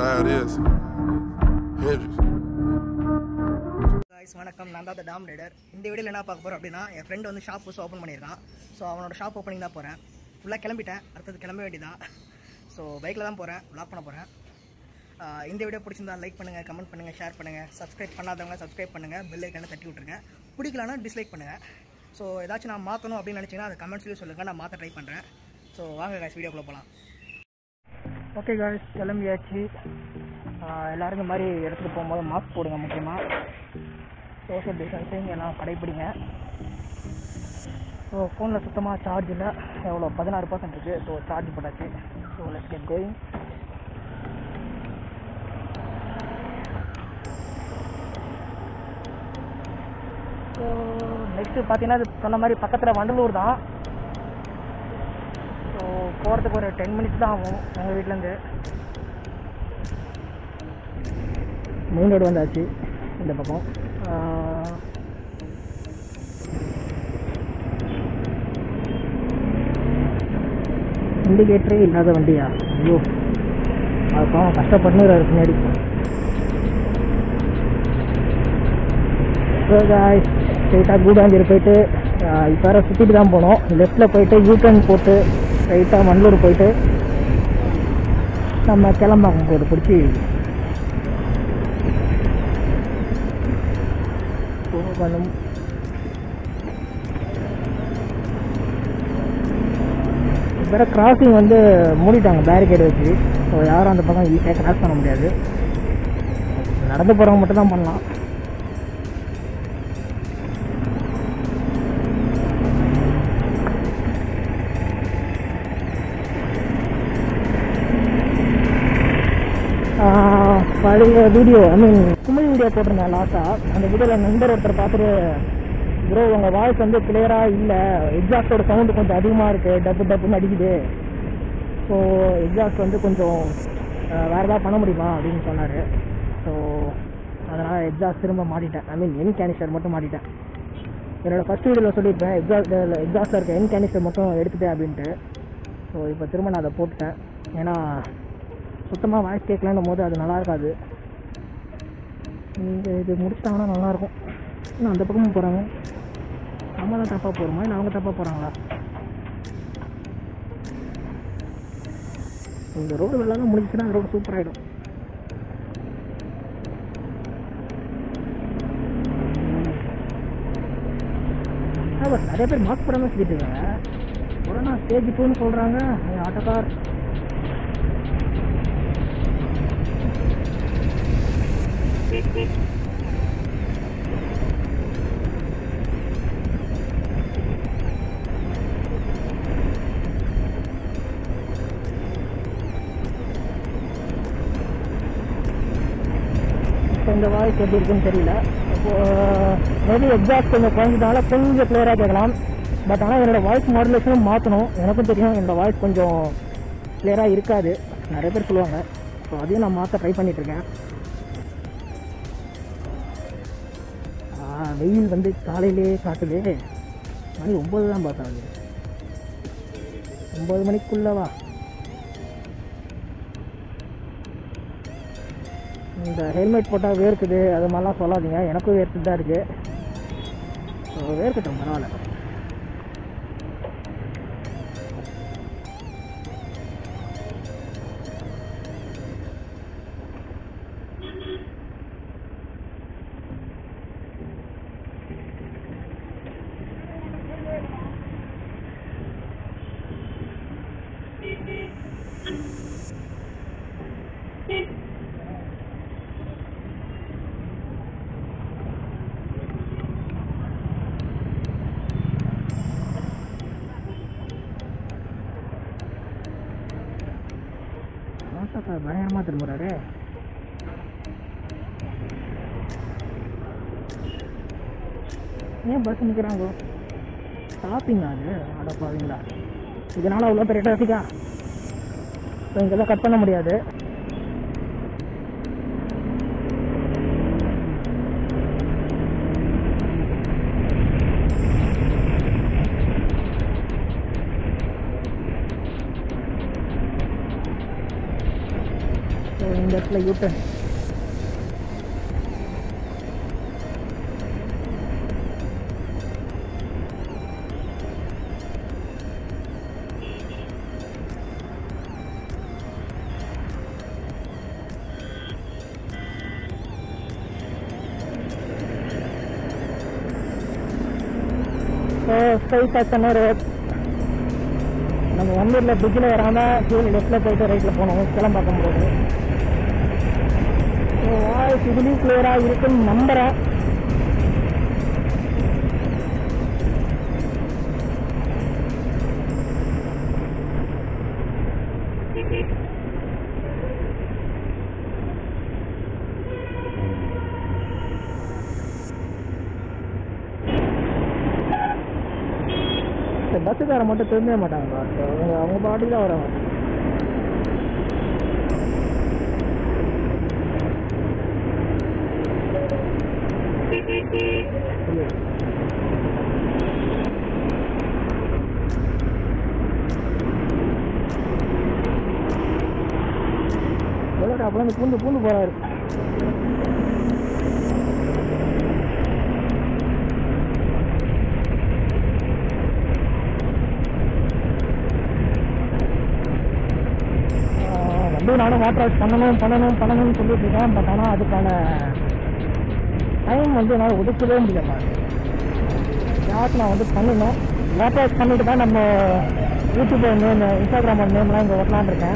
how it is. Hendrix. guys வணக்கம் நான் தான் டாம் ரைடர் இந்த வீடியோவில் என்ன பார்க்க போகிறோம் அப்படின்னா என் ஃப்ரெண்டு வந்து ஷாப் புதுசாக ஓப்பன் பண்ணியிருக்கான் ஸோ அவனோட ஷாப் ஓப்பனிங் தான் போகிறேன் ஃபுல்லாக கிளம்பிட்டேன் அடுத்தது கிளம்ப வேண்டியதான் ஸோ பைக்கில் தான் போகிறேன் வ்ளாக் பண்ண போகிறேன் இந்த வீடியோ பிடிச்சிருந்தா லைக் பண்ணுங்கள் கமெண்ட் பண்ணுங்கள் ஷேர் பண்ணுங்கள் சப்ஸ்கிரைப் பண்ணாதவங்க சப்ஸ்கிரைப் பண்ணுங்கள் பெல் ஐக்கான தட்டி விட்ருங்க பிடிக்கலனா டிஸ்லைக் பண்ணுங்கள் ஸோ ஏதாச்சும் நான் மாற்றணும் அப்படின்னு நினச்சிங்கன்னா அதை கமெண்ட்ஸ்லேயும் சொல்லுங்கள் நான் மாற்ற ட்ரை பண்ணுறேன் ஸோ வாங்க guys வீடியோக்குள்ளே போகலாம் ஓகே காய்ஸ் கிளம்பியாச்சு எல்லோரும் இந்த மாதிரி இடத்துக்கு போகும்போது மாஸ்க் போடுங்க முக்கியமாக சோஷியல் டிஸ்டன்சிங் எல்லாம் கடைப்பிடிங்க ஸோ ஃபோனில் சுத்தமாக சார்ஜ் இல்லை எவ்வளோ பதினாறு பர்சன்ட் இருக்குது ஸோ சார்ஜ் போட்டாச்சு so let's get going so next பார்த்தீங்கன்னா இது சொன்ன மாதிரி பக்கத்தில் வண்டலூர் தான் ஸோ போகிறதுக்கு ஒரு டென் மினிட்ஸ் தான் ஆகும் எங்கள் வீட்டிலேருந்து மெயின் ரோடு வந்தாச்சு இந்த பக்கம் இண்டிகேட்டரே இல்லாத வண்டியா ஐயோ அதுக்கும் கஷ்டப்பட்டுறாரு பின்னாடி ஸோ காய்ஸ் ஸ்ட்ரைட்டாக கூடாஞ்சேரி போயிட்டு இப்போ வேறு சுற்றிட்டு தான் போனோம் லெஃப்ட்டில் போயிட்டு யூட்டர்ன் போட்டு ஸ்ட்ரைட்டாக மண்டலூர் போயிட்டு நம்ம கிளம்பாக்கம் போட்டு பிடிச்சி போகணும் வேறு கிராசிங் வந்து மூடிட்டாங்க பேரிகேடு வச்சு ஸோ யாரும் அந்த பக்கம் ஈஸியாக கிராஸ் பண்ண முடியாது நடந்து போகிறவங்க மட்டும் தான் பண்ணலாம் பழைய வீடியோ ஐ மீன் குமிழ் வீடியோ போட்டிருந்தேன் லாஸ்ட்டாக அந்த வீடியோவில் நண்பர் ஒருத்தர் பார்த்துட்டு ப்ரோ உங்கள் வாய்ஸ் வந்து கிளியராக இல்லை எக்ஸாஸ்டோட சவுண்டு கொஞ்சம் அதிகமாக இருக்குது டப்பு டப்புன்னு அடிக்குது ஸோ எக்ஸாஸ்ட் வந்து கொஞ்சம் வேறு ஏதாவது பண்ண முடியுமா அப்படின்னு சொன்னார் ஸோ அதனால் எக்ஸாஸ்ட் திரும்ப மாட்டிட்டேன் ஐ மீன் என் கேனிஸ்டர் மட்டும் மாட்டிட்டேன் என்னோடய ஃபஸ்ட் வீடியோவில் சொல்லியிருப்பேன் எக்ஸாஸ்ட் எக்ஸாஸ்டில் இருக்க என் கேனிஸ்டர் மட்டும் எடுத்துட்டேன் அப்படின்ட்டு ஸோ இப்போ திரும்ப நான் அதை போட்டுட்டேன் ஏன்னா சுத்தமாக வாய்ஸ் கேட்கலன்னும் போது அது நல்லா இருக்காது நீங்கள் இது முடிச்சிட்டாங்கன்னா நல்லாயிருக்கும் இன்னும் அந்த பக்கமும் போகிறாங்க நம்ம தான் தப்பாக போகிறோமா இல்லை அவங்க தப்பாக போகிறாங்களா இந்த ரோடு வெள்ளம் முடிஞ்சுச்சுன்னா அந்த ரோடு சூப்பர் ஆகிடும் பட் நிறைய பேர் மாஸ்க் போடாமல் சுற்றிட்டு இருக்காங்க கொரோனா ஸ்டேஜ் டூன்னு சொல்கிறாங்க ஆட்டோக்கார் இப்போ இந்த வாய்ஸ் எப்படி இருக்குன்னு தெரியல இப்போ மேபி எக்ஸாக்ட் கொஞ்சம் குறைஞ்சதுனால கொஞ்சம் கிளியராக கேட்கலாம் பட் ஆனால் என்னோடய வாய்ஸ் மாடுலேஷனும் மாற்றணும் எனக்கும் தெரியும் என்னோடய வாய்ஸ் கொஞ்சம் கிளியராக இருக்காது நிறைய பேர் சொல்லுவாங்க ஸோ அதையும் நான் மாற்ற ட்ரை பண்ணிகிட்ருக்கேன் வெயில் வந்து காலையிலே காட்டுது மணி ஒம்பது தான் பார்த்தாங்க ஒம்பது மணிக்குள்ளவா இந்த ஹெல்மெட் போட்டால் வேர்க்குது அது மாதிரிலாம் சொல்லாதீங்க எனக்கும் வேர்த்து தான் இருக்குது ஸோ வேர்க்கட்டும் பரவாயில்ல மாசாக்கா பயங்கரமாக திரும்புறாரு ஏன் பஸ் நிற்கிறாங்க ஸ்டாப்பிங் அது அடப்பாவீங்களா இதனால் அவ்வளோ பெரிய டிராஃபிக்கா ஸோ இங்கே தான் கட் பண்ண முடியாது ஸோ இந்த இடத்துல யூட்டன் ஸோ ஸ்ட்ரைட்டாக சென்னை ரோட் நம்ம ஒன்னூரில் பிரிட்ஜில் வராமல் கீழே லெஃப்ட்டில் போயிட்டு ரைட்டில் போனோம் கிளம்பாக்கம் போது ஸோ வாய்ஸ் இதுலேயும் கிளியராக இருக்குன்னு நம்புகிறேன் இந்த பஸ்ஸுக்காரன் மட்டும் திரும்பவே மாட்டாங்க அவங்க அவங்க பாட்டி தான் வராங்க அப்பலாம் பூந்து பூந்து போறாரு ஆஹ் வந்து நானும் வாட்டர் வாஷ் பண்ணணும் பண்ணணும் பண்ணணும்னு சொல்லிட்டு இருக்கேன் பட் ஆனால் அதுக்கான டைம் வந்து என்னால் ஒதுக்கவே முடியல யாருக்கு நான் வந்து பண்ணணும் வாட்டர் வாஷ் பண்ணிட்டு தான் நம்ம யூடியூப் நேம் இன்ஸ்டாகிராமோட நேம்லாம் இங்கே ஒட்டலான் இருக்கேன்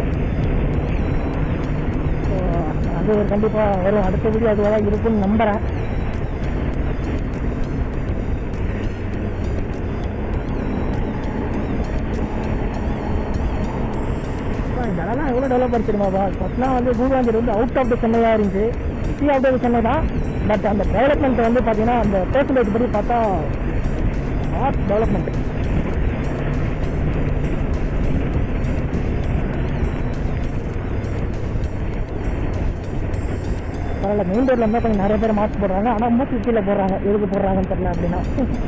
ஸோ அது ஒரு கண்டிப்பாக வரும் அடுத்த வீடியோ அதுவாக தான் இருக்குன்னு நம்புகிறேன் இந்த இடம்லாம் எவ்வளோ டெவலப் ஆச்சுருமாப்பா ஃபஸ்ட்லாம் வந்து கூகுளாஞ்சேரி வந்து அவுட் ஆஃப் த சென்னையாக இருந்துச்சு சிட்டி ஆஃப் த சென்னை தான் பட் அந்த டெவலப்மெண்ட் வந்து பார்த்தீங்கன்னா அந்த பர்சன்டேஜ் படி பார்த்தா ஆர்ட் டெவலப்மெண்ட் பரவாயில்ல மெயின் ரோட்ல இருந்தால் கொஞ்சம் நிறைய பேர் மாஸ்க் போடுறாங்க ஆனால் மூச்சு கீழே போடுறாங்க எதுக்கு போடுறாங்கன்னு தெரியல அப்படின்னா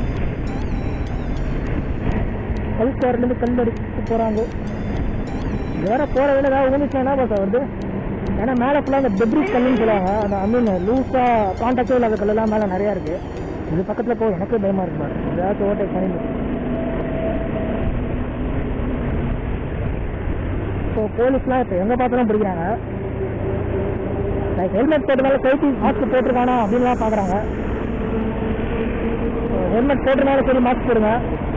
கல்காரிலேருந்து கல் அடிச்சு போகிறாங்க வேற போகிற வேலை ஏதாவது ஊந்துச்சுன்னா என்ன பார்த்தா வருது ஏன்னா மேலே ஃபுல்லாக அந்த டெப்ரிஸ் கல்லுன்னு சொல்லுவாங்க அந்த ஐ மீன் லூஸாக கான்டாக்டே இல்லாத கல்லெல்லாம் மேலே நிறையா இருக்குது இது பக்கத்தில் போய் எனக்கு பயமாக இருக்கு பாரு ஏதாச்சும் ஓவர்டேக் பண்ணி ஸோ போலீஸ்லாம் இப்போ எங்கே பார்த்தாலும் பிடிக்கிறாங்க லைக் ஹெல்மெட் போட்டனால சேஃப்டி மாஸ்க் போட்டிருக்கானா அப்படின்லாம் பார்க்குறாங்க ஹெல்மெட் போட்டிருந்தாலும் சரி மாஸ்க் போடுங்க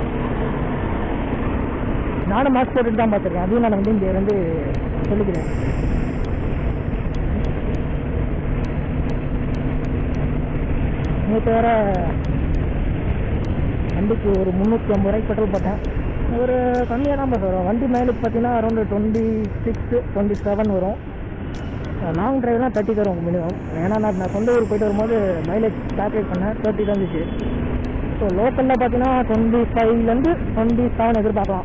நானும் மாஸ்க் போட்டுட்டு தான் பார்த்துருக்கேன் அதையும் நான் வந்து இங்கே வந்து சொல்லிக்கிறேன் நேற்று வேற வண்டிக்கு ஒரு முந்நூற்றி ஐம்பது ரூபாய்க்கு பெட்ரோல் போட்டேன் ஒரு கம்மியாக தான் பஸ் வரும் வண்டி மைலேஜ் பார்த்தீங்கன்னா around twenty six twenty seven வரும் லாங் டிரைவ்லாம் தேர்ட்டி தரும் மினிமம் ஏன்னா நான் நான் சொந்த ஊருக்கு போயிட்டு வரும்போது மைலேஜ் கால்குலேட் பண்ணேன் தேர்ட்டி தான் இருந்துச்சு ஸோ லோக்கலில் பார்த்தீங்கன்னா டுவெண்ட்டி ஃபைவ்லேருந்து டுவெண்ட்டி செவன் எதிர்பார்க்கலாம்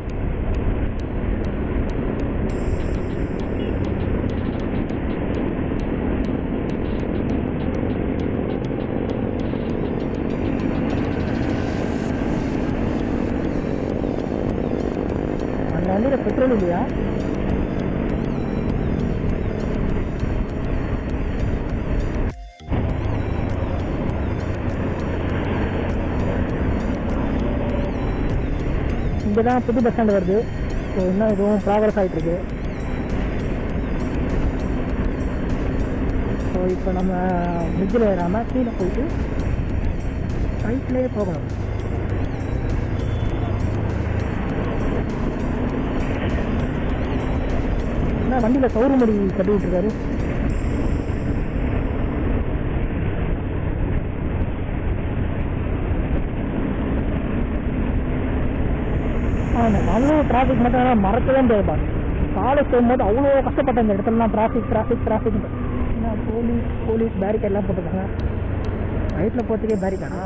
அந்த வண்டியில் பெட்ரோல் இல்லையா இங்கே தான் புது பஸ் ஸ்டாண்ட் வருது ஸோ இன்னும் இதுவும் ப்ராக்ரஸ் ஆகிட்டு இருக்கு ஸோ இப்போ நம்ம பிரிட்ஜில் ஏறாமல் கீழே போயிட்டு ரைட்லேயே போகணும் என்ன வண்டியில் சௌறு முடி கட்டி விட்டுருக்காரு அவ்வளோ டிராஃபிக் மட்டும் என்னால் மறக்கவே முடியாது பாஸ் காலேஜ் போகும்போது அவ்வளோ கஷ்டப்பட்டேன் இந்த இடத்துலலாம் டிராஃபிக் டிராஃபிக் டிராஃபிக் என்ன போலீஸ் போலீஸ் பேரிகேட்லாம் போட்டிருக்காங்க ரைட்டில் போகிறதுக்கே பேரிகேடா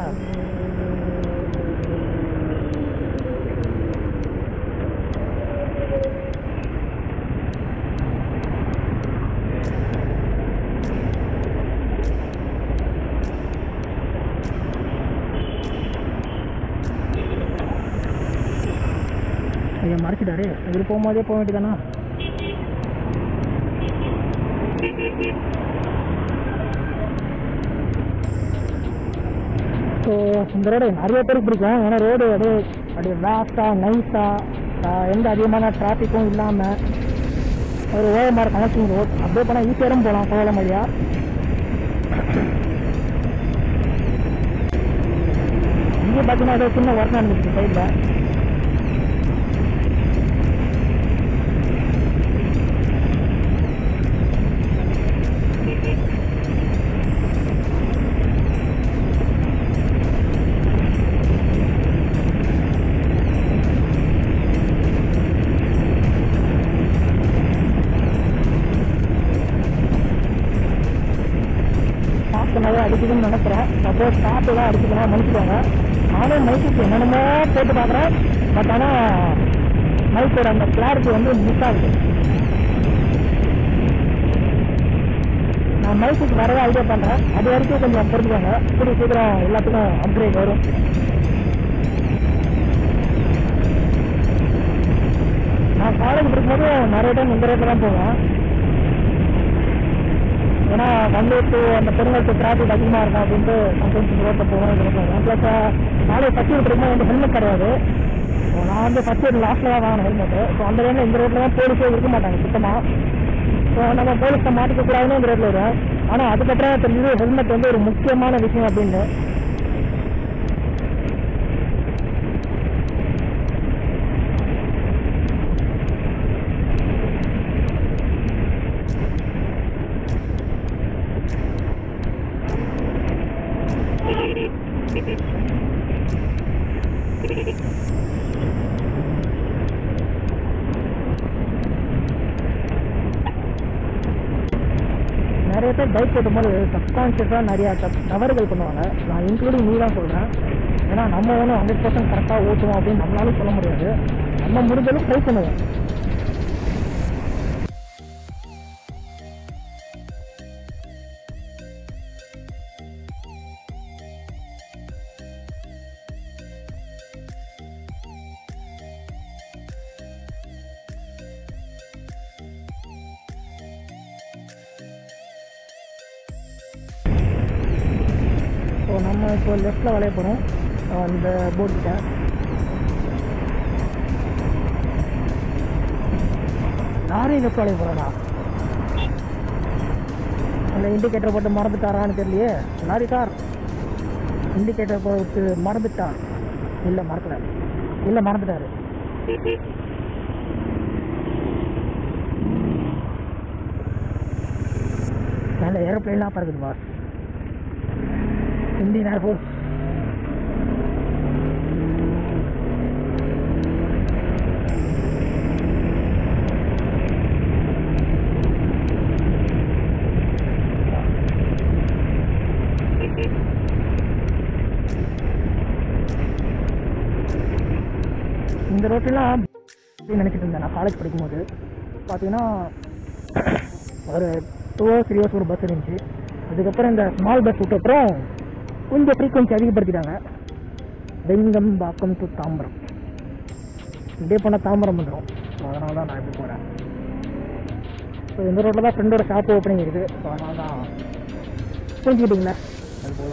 ஐயா மறைச்சிட்டாரு இவர் போகும்போதே போக வேண்டியதானா ஸோ இந்த ரோடு நிறைய பேருக்கு பிடிக்கும் ஏன்னா ரோடு அப்படியே அப்படியே வேஸ்ட்டாக நைஸாக எந்த அதிகமான டிராஃபிக்கும் இல்லாமல் ஒரு ஓஎம்ஆர் கனெக்டிங் ரோட் அப்படியே போனால் ஈஸியாகவும் போகலாம் கோவலம் வழியா இங்கே பார்த்தீங்கன்னா ஏதோ சின்ன ஒர்க் நடந்துச்சு சைடில் ஸ்டாப் நிறைய அடிக்குதுன்னு நினைக்கிறேன் சப்போஸ் ஸ்டாப் தான் அடிச்சுக்கலாம் மன்னிச்சுக்கோங்க நானும் மைக்குக்கு என்னென்னமோ போட்டு பார்க்குறேன் பட் ஆனால் மைக்கோட அந்த கிளாரிட்டி வந்து மிஸ் ஆகுது நான் மைக்குக்கு வரவே ஐடியா பண்ணுறேன் அது வரைக்கும் கொஞ்சம் புரிஞ்சுக்கோங்க கூடிய சீக்கிரம் எல்லாத்துக்கும் அப்கிரேட் வரும் நான் காலேஜ் படிக்கும்போது நிறைய டைம் இந்த ரோட்டில் தான் போவேன் ஏன்னா வண்டூர் டு அந்த பெருங்கல் டிராஃபிக் அதிகமாக இருக்கும் அப்படின்ட்டு சம்டைம்ஸ் இந்த ரோட்டில் போவேன் இதில் போவேன் ப்ளஸ் காலேஜ் ஃபஸ்ட் இயர் படிக்கும்போது வந்து ஹெல்மெட் கிடையாது So, நான் வந்து ஃபஸ்ட் இயர் லாஸ்ட்டில் தான் வாங்கினேன் ஹெல்மெட்டு ஸோ அந்த டைமில் இந்த ரோட்டில் தான் போலீஸே இருக்க மாட்டாங்க சுத்தமாக ஸோ நம்ம போலீஸை மாட்டிக்க கூடாதுன்னு இந்த ரோட்டில் வருவேன் ஆனால் அதுக்கப்புறம் தெரிஞ்சது ஹெல்மெட் வந்து ஒரு முக்கியமான விஷயம் அப்படின்னு நிறைய பேர் பைக் ஓட்டும்போது சப்கான்ஷியஸாக நிறையா தப் தவறுகள் பண்ணுவாங்க நான் இன்க்ளூடிங் நீ தான் சொல்கிறேன் ஏன்னா நம்ம ஒன்றும் ஹண்ட்ரட் பர்சன்ட் கரெக்டாக ஓட்டுவோம் அப்படின்னு நம்மளாலும் சொல்ல முடியாது நம்ம முடிஞ்சளவு ட்ரை பண்ணுவோம் ஸோ நம்ம இப்போ லெஃப்டில் வளைய போகிறோம் அந்த போட் கிட்ட லாரி லெஃப்ட் வளைய போகிறோம்டா அந்த இண்டிகேட்டர் போட்டு மறந்துட்டாரான்னு தெரியலையே லாரி கார் இண்டிகேட்டர் போட்டு மறந்துட்டார் இல்லை மறக்கல இல்லை மறந்துட்டாரு மேலே ஏரோப்ளைன்லாம் பறக்குது பாஸ் இந்தியன் ஏர்ஃபோர்ஸ் இந்த ரோட்டெல்லாம் நினச்சிட்டு இருந்தேன் நான் காலேஜ் படிக்கும்போது பார்த்தீங்கன்னா ஒரு டூ ஹவர்ஸ் த்ரீ ஹவர்ஸ் ஒரு பஸ் இருந்துச்சு அதுக்கப்புறம் இந்த ஸ்மால் பஸ் விட்ட அப்புறம் கொஞ்சம் ஃப்ரீக்வன்சி அதிகப்படுத்திட்டாங்க வெங்கம்பாக்கம் டு தாம்பரம் இப்படியே போனால் தாம்பரம் வந்துடும் ஸோ அதனால தான் நான் இப்படி போகிறேன் ஸோ இந்த ரோட்டில் தான் ஃப்ரெண்டோட ஷாப் ஓப்பனிங் இருக்குது ஸோ அதனால தான் புரிஞ்சுக்கிட்டீங்களா அது போல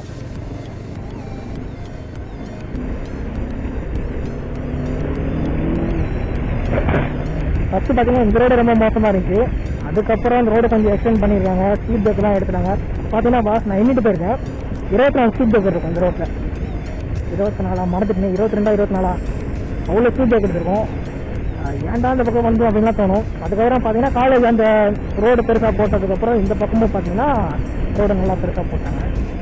ஃபஸ்ட்டு பார்த்தீங்கன்னா இந்த ரோடு ரொம்ப மோசமாக இருந்துச்சு அதுக்கப்புறம் இந்த ரோடு கொஞ்சம் எக்ஸ்டெண்ட் பண்ணியிருக்காங்க ஸ்பீட் பிரேக்லாம் எடுத்துட்டாங்க பார்த்தீங்கன்னா பாஸ் நான் எண்ணிட்டு போயிருக்கேன் இருபத்தி நாலு ஸ்பீட் பிரேக் இருக்கும் இந்த ரோட்டில் இருபத்தி நாலா மறந்துட்டேன் இருபத்தி ரெண்டா இருபத்தி நாலா அவ்வளோ ஸ்பீட் பிரேக் எடுத்திருக்கோம் ஆஹ் ஏன்டா இந்த பக்கம் வந்து அப்படின்லாம் தோணும் அதுக்கப்புறம் பார்த்தீங்கன்னா காலேஜ் அந்த ரோடு பெருசாக போட்டதுக்கப்புறம் இந்த பக்கமும் பார்த்தீங்கன்னா ரோடு நல்லா பெருசாக போட்டாங்க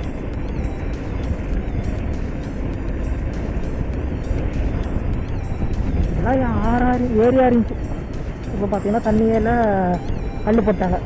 இதெல்லாம் ஏன் ஆறாறு ஏரியா இருந்துச்சு இப்போ பார்த்தீங்கன்னா தண்ணியில் கல் போட்டாங்க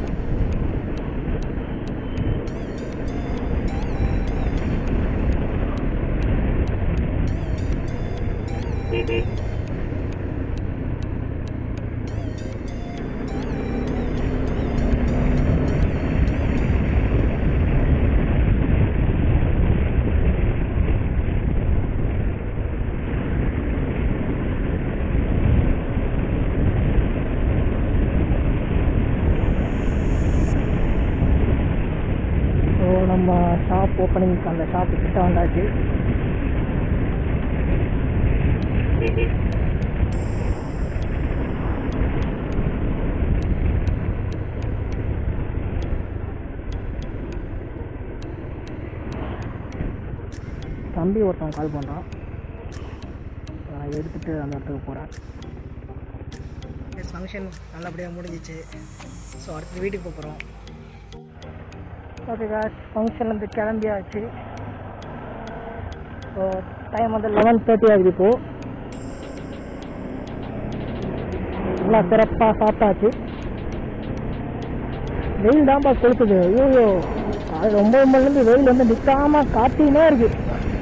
நம்ம ஷாப் ஓப்பனிங் அந்த ஷாப் கிட்ட வந்தாச்சு தம்பி ஒருத்தன் கால் பண்ணுறான் நான் எடுத்துகிட்டு அந்த இடத்துக்கு போகிறேன் ஃபங்க்ஷன் நல்லபடியாக முடிஞ்சிச்சு ஸோ அடுத்து வீட்டுக்கு போக போகிறோம் ஓகே காஸ் ஃபங்க்ஷன்லேருந்து கிளம்பியாச்சு ஸோ டைம் வந்து லெவன் தேர்ட்டி ஆகுது இப்போ நல்லா சிறப்பாக சாப்பிட்டாச்சு வெயில் தான்ப்பா கொளுத்துது ஐயோ அது ஒம்பது மணிலேருந்து வெயில் வந்து நிற்காம காட்டினே இருக்கு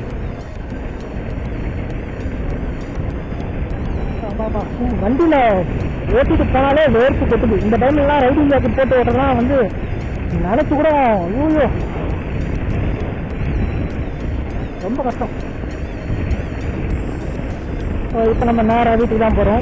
ஆமாப்பா வண்டியில் ஓட்டிட்டு போனாலே வேர்த்து கொட்டுது இந்த டைம்லலாம் ரைடிங் ஜாக்கெட் போட்டு ஓட்டுறதுலாம் வந்து நினச்சி கூட ஐயோ ரொம்ப கஷ்டம் ஸோ இப்போ நம்ம நேராக வீட்டுக்கு தான் போகிறோம்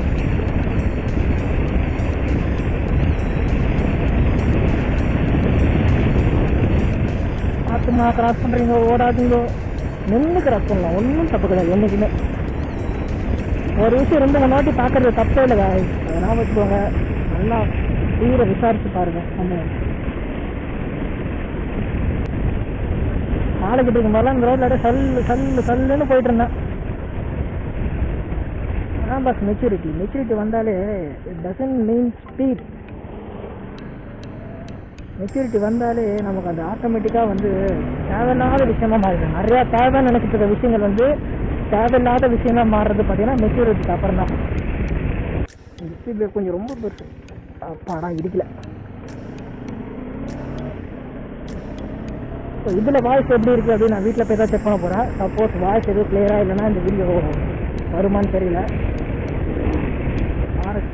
பார்த்துமா கிராஸ் பண்ணுறீங்க ஓடாதீங்க நின்று கிராஸ் பண்ணலாம் ஒன்றும் தப்பு கிடையாது என்றைக்குமே ஒரு விஷயம் ரெண்டு மூணு வாட்டி பார்க்கறது தப்பே இல்லை guys. அதெல்லாம் வச்சுக்கோங்க நல்லா தீர விசாரிச்சு பாருங்க நம்ம நாளைக்கு இருக்கும் போதெல்லாம் இந்த ரோட்ல சல்லு சல்லு சல்லுன்னு போயிட்டு இருந்தேன் அதான் பஸ் மெச்சூரிட்டி மெச்சூரிட்டி வந்தாலே டசன் மீன் ஸ்பீட் மெச்சூரிட்டி வந்தாலே நமக்கு அது ஆட்டோமேட்டிக்காக வந்து தேவையில்லாத விஷயமா மாறிடும் நிறையா தேவைன்னு நினைச்சிட்டு இருக்க விஷயங்கள் வந்து தேவையில்லாத விஷயமா மாறுறது பார்த்தீங்கன்னா மெச்சூரிட்டிக்கு அப்புறம் தான் இந்த ஸ்பீட் பிரேக் கொஞ்சம் ரொம்ப பெருசு அப்பாடா இடிக்கல ஸோ இதில் வாய்ஸ் எப்படி இருக்குது அப்படின்னு நான் வீட்டில் போய் தான் செக் பண்ண போகிறேன் சப்போஸ் வாய்ஸ் எதுவும் கிளியராக இல்லைன்னா இந்த வீடியோ வருமான்னு தெரியல ஆர்எஸ்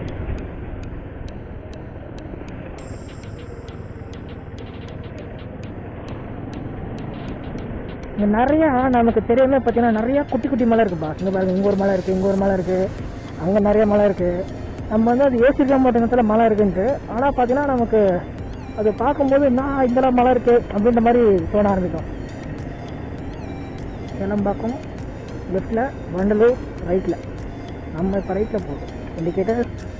இங்கே நிறையா நமக்கு தெரியாம பார்த்தீங்கன்னா நிறையா குட்டி குட்டி மலை இருக்குப்பா இங்கே பாருங்க இங்கே ஒரு மலை இருக்குது இங்கே ஒரு மலை இருக்குது அங்கே நிறைய மலை இருக்குது நம்ம வந்து அது யோசிக்க மாட்டேங்கிறதுல மலை இருக்குன்ட்டு ஆனால் பார்த்தீங்கன்னா நமக்கு அது பார்க்கும்போது நான் இதெல்லாம் மலை இருக்குது அப்படின்ற மாதிரி தோண ஆரம்பிக்கும் கிளம்பாக்கம் லெஃப்டில் வண்டலூர் ரைட்டில் நம்ம இப்போ ரைட்டில் போகும் இண்டிகேட்டர்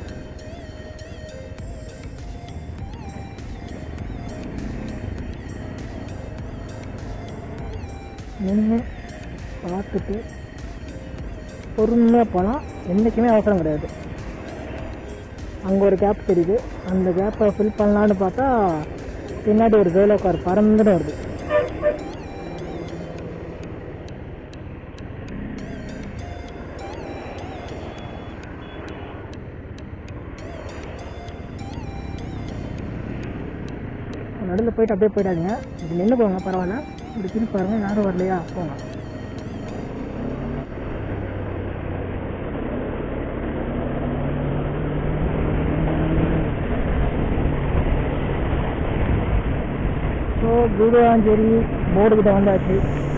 நின்று பார்த்துட்டு பொறுமையாக போனால் என்றைக்குமே அவசரம் கிடையாது அங்கே ஒரு கேப் தெரியுது அந்த கேப்பை ஃபில் பண்ணலான்னு பார்த்தா பின்னாடி ஒரு வேலை கார் பறந்துன்னு வருது நடுவில் போயிட்டு அப்படியே போயிடாதீங்க இப்படி நின்று போங்க பரவாயில்ல இப்படி திருப்பி பாருங்க யாரும் வரலையா போங்க ஸோ குருவாஞ்சேரி போர்டு கிட்ட வந்தாச்சு